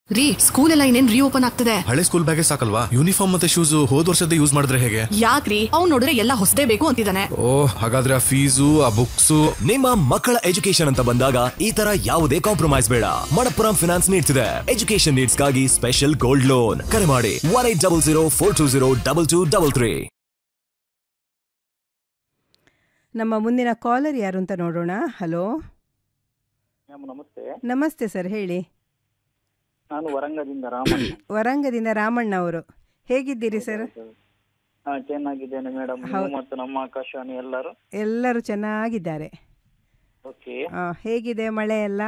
ರೀ ಸ್ಕೂಲ್ ಎಲ್ಲ ಇನ್ನೇನ್ ರೀಓಪನ್ ಆಗ್ತದೆ ಹಳೆ ಸ್ಕೂಲ್ ಬ್ಯಾಗೇ ಸಾಕಲ್ವಾ ಯೂನಿಫಾರ್ಮ್ ಮತ್ತೆ ಶೂಸ್ ಹೋದ್ ವರ್ಷದ ಯೂಸ್ ಮಾಡಿದ್ರೆ ಹೇಗೆ ಯಾಕ್ರಿ ಅವ್ನ್ ನೋಡಿದ್ರೆ ಎಲ್ಲ ಹೊಸದೇ ಬೇಕು ಅಂತಿದ್ದಾನೆ ಓ ಹಾಗಾದ್ರೆ ಆ ಫೀಸು ಆ ಬುಕ್ಸು ನಿಮ್ಮ ಮಕ್ಕಳ ಎಜುಕೇಶನ್ ಅಂತ ಬಂದಾಗ ಈ ತರ ಯಾವುದೇ ಕಾಂಪ್ರಮೈಸ್ ಬೇಡ ಮಣಪ್ಪುರಂ ಫಿನಾನ್ಸ್ ನೀಡ್ತಿದೆ ಎಜುಕೇಶನ್ ನೀಡ್ಸ್ಗಾಗಿ ಸ್ಪೆಷಲ್ ಗೋಲ್ಡ್ ಲೋನ್ ಕರೆ ಮಾಡಿ one eight double zero four two zero double two double three ನಮ್ಮ ಮುಂದಿನ ಕಾಲರ್ ಯಾರು ಅಂತ ನೋಡೋಣ ಹಲೋ ಮ್ಯಾಮ್ ನಮಸ್ತೆ ನಮಸ್ತೆ ಸರ್ ಹೇಳಿ ನಾನು ವರಂಗದಿಂದ ರಾಮಣ್ಣ ವರಂಗದಿಂದ ರಾಮಣ್ಣ ಅವರು ಹೇಗಿದ್ದೀರಿ ಸರ್ ಹಾ ಚೆನ್ನಾಗಿದ್ದೇನೆ ಮೇಡಮ್ ನೀವು ಹೌದು. ಮತ್ತು ನಮ್ಮ ಆಕಾಶವಾಣಿ ಎಲ್ಲರೂ ಎಲ್ಲರೂ ಚೆನ್ನಾಗಿದ್ದಾರೆ ಓಕೆ ಆ, ಹೇಗಿದೆ ಮಳೆ ಎಲ್ಲ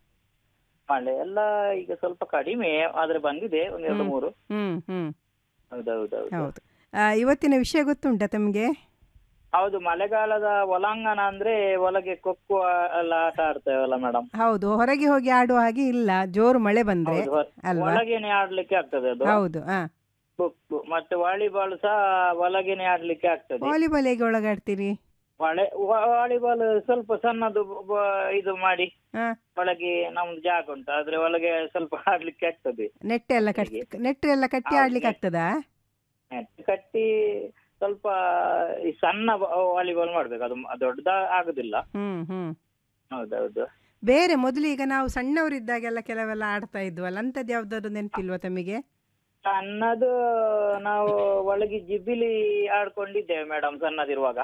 ಮಳೆ ಎಲ್ಲ ಈಗ ಸ್ವಲ್ಪ ಕಡಿಮೆ ಆದ್ರೆ ಬಂದಿದೆ ಒಂದ್ ಎರಡು ಹ್ಮ್. ಮೂರು ಹ್ಮ್ ಹ್ಮ್ ಹೌದೌದೌದು ಹೌದು ಆ, ಇವತ್ತಿನ ವಿಷಯ ಗೊತ್ತುಂಟಾ ತಮಗೆ ಹೌದು ಮಳೆಗಾಲದ ಒಳಾಂಗಣ ಅಂದ್ರೆ ಒಳಗೆ ಕೊಕ್ಕೋ ಎಲ್ಲ ಆಟ ಆಡ್ತೇವಲ್ಲ ಮೇಡಮ್ ಹೌದು ಹೊರಗೆ ಹೋಗಿ ಆಡುವ ಹಾಗೆ ಇಲ್ಲ ಜೋರು ಮಳೆ ಬಂದ್ರೆ ಅಲ್ವಾ ಒಳಗೇನೆ ಆಡ್ಲಿಕ್ಕೆ ಆಗ್ತದೆ ಅದು ಹೌದು ಆ ಕೊಕ್ಕೋ ಮತ್ತೆ ವಾಲಿಬಾಲ್ ಸಹ ಒಳಗೇನೆ ಆಡ್ಲಿಕ್ಕೆ ಆಗ್ತದೆ ವಾಲಿಬಾಲ್ ಹೇಗೆ ಒಳಗಾಡ್ತೀರಿ ಒಳೆ ವಾಲಿಬಾಲ್ ಸ್ವಲ್ಪ ಸಣ್ಣದು ಬ- ಇದು ಮಾಡಿ ಹಾ ಒಳಗೆ ನಮ್ದು ಜಾಗ ಉಂಟು ಆದ್ರೆ ಒಳಗೆ ಸ್ವಲ್ಪ ಆಡ್ಲಿಕ್ಕೆ ಆಗ್ತದೆ ನೆಟ್ ಎಲ್ಲ ಕಟ್ ನೆಟ್ ಎಲ್ಲ ಕಟ್ಟಿ ಹೌದು, ಆಡ್ಲಿಕ್ಕೆ net. ಆಗ್ತದಾ ನೆಟ್ ಕಟ್ಟಿ ಸ್ವಲ್ಪ ಈ ಸಣ್ಣ ವಾಲಿಬಾಲ್ ಮಾಡ್ಬೇಕು ಅದು ಮ- ದೊಡ್ಡದ ಆಗುದಿಲ್ಲ ಹ್ಮ್ ಹ್ಮ್ ಹೌದೌದು ಬೇರೆ ಮೊದಲು ಈಗ ನಾವು ಸಣ್ಣವರಿದ್ದಾಗೆಲ್ಲ ಕೆಲವೆಲ್ಲ ಆಡ್ತಾ ಇದ್ವಲ್ಲ ಅಂಥದ್ದು ಯಾವ್ದಾದ್ರು ನೆನಪಿಲ್ವಾ ತಮಗೆ ಸಣ್ಣದು ನಾವು ಒಳಗೆ ಜಿಬಿಲಿ ಆಡ್ಕೊಂಡಿದ್ದೇವೆ ಮೇಡಮ್ ಸಣ್ಣದಿರುವಾಗ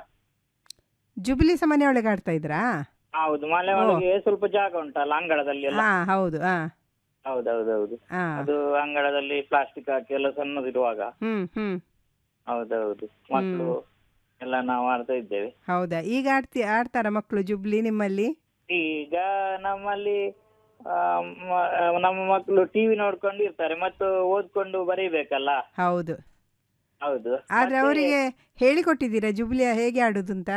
ಜುಬಿಲಿ ಸಹ ಮನೆಯೊಳಗೆ ಆಡ್ತಾ ಇದ್ರಾ ಹೌದು ಮನೆ ಓ. ಒಳಗೆ ಸ್ವಲ್ಪ ಜಾಗ ಉಂಟಲ್ಲ ಅಂಗಳದಲ್ಲಿ ಎಲ್ಲ ಹಾ ಹೌದು ಹಾ ಹೌದೌದೌದು ಹಾ ಅದು ಅಂಗಳದಲ್ಲಿ ಪ್ಲಾಸ್ಟಿಕ್ ಹಾಕಿ ಎಲ್ಲ ಸಣ್ಣದಿರುವಾಗ ಹ್ಮ್ ಹ್ಮ್ ಹೌದೌದು ಮಕ್ಕಳು ಎಲ್ಲ ನಾವು ಆಡ್ತಾ ಇದ್ದೇವೆ ಹೌದಾ ಈಗ ಆಡ್ತಿ ಆಡ್ತಾರ ಮಕ್ಕಳು ಜುಬ್ಲಿ ನಿಮ್ಮಲ್ಲಿ ಈಗ ನಮ್ಮಲ್ಲಿ ಆ, ಮ- ನಮ್ಮ ಮಕ್ಕಳು ಟಿವಿ ನೋಡ್ಕೊಂಡು ಇರ್ತಾರೆ ಮತ್ತು ಓದ್ಕೊಂಡು ಬರೀಬೇಕಲ್ಲ ಹೌದು ಹೌದು ಆದ್ರೆ ಮತ್ತೆ ಅವರಿಗೆ ಹೇಳಿಕೊಟ್ಟಿದ್ದೀರಾ ಜುಬ್ಲಿಯ ಹೇಗೆ ಆಡುದು ಅಂತ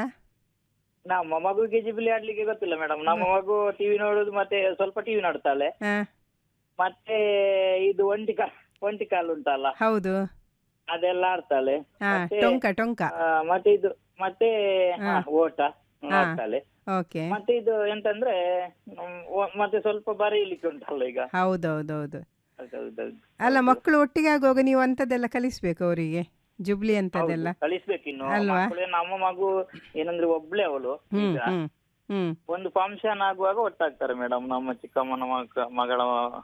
ನಮ್ಮ ಮಗುವಿಗೆ ಜಿಬಿಲಿ ಆಡ್ಲಿಕ್ಕೆ ಗೊತ್ತಿಲ್ಲ ಮೇಡಮ್ ನಮ್ಮ ಮಗು ಟಿವಿ ನೋಡುದು ಮತ್ತೆ ಸ್ವಲ್ಪ ಟಿವಿ ನೋಡ್ತಾಳೆ ಹಾ ಮತ್ತೆ ಇದು ಒಂಟಿ ಕಾ ಒಂಟಿ ಕಾಲು ಉಂಟಲ್ಲ ಹೌದು ಅದೆಲ್ಲ ಆಡ್ತಾಳೆ ಹಾ ಮತ್ತೆ ಟೊಂಕ ಟೊಂಕ ಆ, ಮತ್ತೆ ಇದು ಮತ್ತೆ ಹಾ. ಹಾ, ಓಟ ಹಾ. ಆಡ್ತಾಳೆ ಓಕೆ ಮತ್ತೆ ಇದು ಎಂತಂದ್ರೆ ಹ್ಮ್, ಒ- ಮತ್ತೆ ಸ್ವಲ್ಪ ಬರೀಲಿಕ್ಕೆ ಉಂಟಲ್ಲ ಈಗ ಹೌದೌದೌದು ಹೌದೌದೌದು. ಅಲ್ಲ ಮಕ್ಕಳು ಒಟ್ಟಿಗೆ ಆಗುವಾಗ ನೀವು ಅಂಥದ್ದೆಲ್ಲ ಕಲಿಸ್ಬೇಕು ಅವರಿಗೆ ಜುಬ್ಲಿ ಅಂತದೆಲ್ಲ ಹೌದು, ಕಲಿಸ್ಬೇಕಿನ್ನು ಅಲ್ವಾ? ಮಕ್ಕಳು ನಮ್ಮ ಮಗು ಏನಂದ್ರೆ ಒಬ್ಳೆ ಅವಳು ಹ್ಮ್ ಈಗ ಹ್ಮ್ ಹ್ಮ್ ಒಂದು ಫಂಕ್ಷನ್ ಆಗುವಾಗ ಒಟ್ಟಾಗ್ತಾರೆ ಮೇಡಮ್ ನಮ್ಮ ಚಿಕ್ಕಮ್ಮನ ಮಗ ಮಗಳ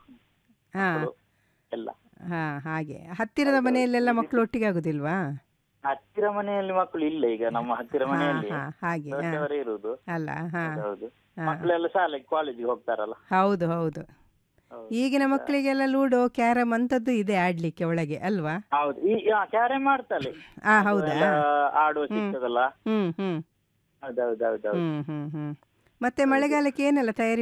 ಹಾ ಮಕ್ಕಳು ಎಲ್ಲ ಹಾ ಹಾಗೆ ಹತ್ತಿರದ ಮನೆಯಲ್ಲೆಲ್ಲ ಮಕ್ಕಳು ಒಟ್ಟಿಗೆ ಆಗುದಿಲ್ವಾ ಹತ್ತಿರ ಮನೆಯಲ್ಲಿ ಮಕ್ಕಳು ಇಲ್ಲ ಈಗ ನಮ್ಮ ಹತ್ತಿರ ಹಾ ಮನೆಯಲ್ಲಿ ಹಾ ಹಾಗೆ ಹಾ ದೊಡ್ಡವರೇ ಇರುವುದು ಅಲ್ಲ ಹಾ ಹೌದು ಹಾ. ಮಕ್ಕಳೆಲ್ಲ ಶಾಲೆಗೆ ಕಾಲೇಜಿಗೆ ಹೋಗ್ತಾರಲ್ಲ ಹೌದು ಹೌದು ಹೌದು. ಈಗಿನ ಮಕ್ಕಳಿಗೆಲ್ಲ ಲೂಡೋ ಕ್ಯಾರಮ್ ಅಂತದ್ದು ಇದೆ ಆಡ್ಲಿಕ್ಕೆ ಒಳಗೆ ಅಲ್ವಾ ಹೌದು ಈ ಕ್ಯಾರೆ ಮಾಡ್ತಾಳೆ ಆ ಹೌದಾ ಎಲ್ಲ ಆಡುವ ಸಿಗ್ತದಲ್ಲ ಹ್ಮ್ ಹ್ಮ್ ಹೌದೌದೌದೌದು ಹ್ಮ್ ಹ್ಮ್ ಹ್ಮ್ ಮತ್ತೆ ಮಳೆಗಾಲಕ್ಕೆ ಏನೆಲ್ಲ ತಯಾರಿ